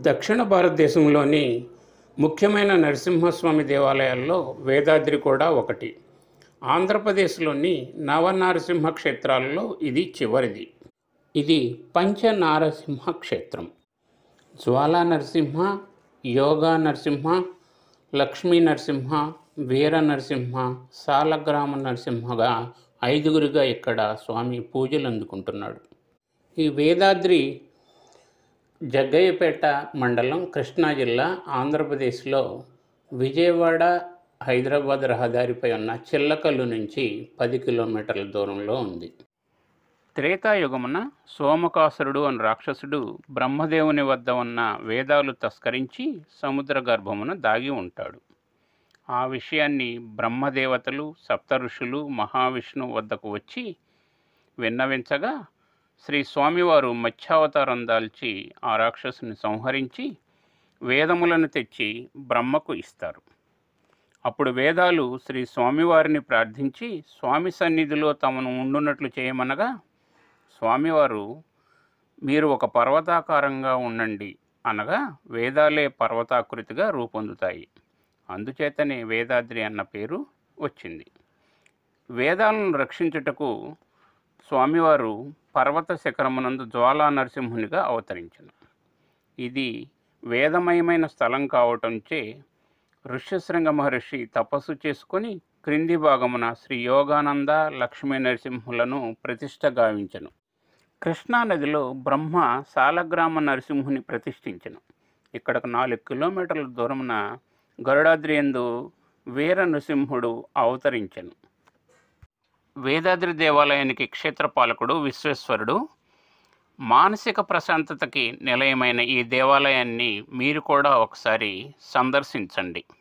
దక్షిణ భారతదేశంలోని ముఖ్యమైన నరసింహస్వామి దేవాలయాల్లో వేదాద్రి కూడా ఒకటి ఆంధ్రప్రదేశ్లోని నవనారసింహ క్షేత్రాలలో ఇది చివరిది ఇది పంచనారసింహ క్షేత్రం జ్వాలా నరసింహ యోగా నరసింహ లక్ష్మీ నరసింహ వీర నరసింహ సాలగ్రామ నరసింహగా ఐదుగురిగా ఇక్కడ స్వామి పూజలు అందుకుంటున్నాడు ఈ వేదాద్రి జగ్గయ్యపేట మండలం కృష్ణా జిల్లా ఆంధ్రప్రదేశ్లో విజయవాడ హైదరాబాద్ రహదారిపై ఉన్న చిల్లకల్లు నుంచి పది కిలోమీటర్ల దూరంలో ఉంది త్రేతాయుగమున సోమకాసురుడు అని రాక్షసుడు బ్రహ్మదేవుని వద్ద ఉన్న వేదాలు తస్కరించి సముద్ర గర్భమున దాగి ఉంటాడు ఆ విషయాన్ని బ్రహ్మదేవతలు సప్త ఋషులు మహావిష్ణు వద్దకు వచ్చి విన్నవించగా శ్రీ స్వామివారు మత్స్యావతారం దాల్చి ఆ రాక్షసుని సంహరించి వేదములను తెచ్చి బ్రహ్మకు ఇస్తారు అప్పుడు వేదాలు శ్రీ స్వామివారిని ప్రార్థించి స్వామి సన్నిధిలో తమను ఉండునట్లు చేయమనగా స్వామివారు మీరు ఒక పర్వతాకారంగా ఉండండి అనగా వేదాలే పర్వతాకృతిగా రూపొందుతాయి అందుచేతనే వేదాద్రి అన్న పేరు వచ్చింది వేదాలను రక్షించుటకు స్వామివారు పర్వత శిఖరమునందు జ్వాలా నరసింహునిగా అవతరించను ఇది వేదమయమైన స్థలం కావటంచే ఋష్యశృంగ మహర్షి తపస్సు చేసుకొని క్రింది భాగమున శ్రీ యోగానంద లక్ష్మీ నరసింహులను ప్రతిష్ట గావించను కృష్ణానదిలో బ్రహ్మ సాలగ్రామ నరసింహుని ప్రతిష్ఠించను ఇక్కడకు నాలుగు కిలోమీటర్ల దూరమున గరుడాద్రి ఎందు వీర నృసింహుడు అవతరించెను వేదాద్రి దేవాలయానికి క్షేత్రపాలకుడు విశ్వేశ్వరుడు మానసిక ప్రశాంతతకి నిలయమైన ఈ దేవాలయాన్ని మీరు కూడా ఒకసారి సందర్శించండి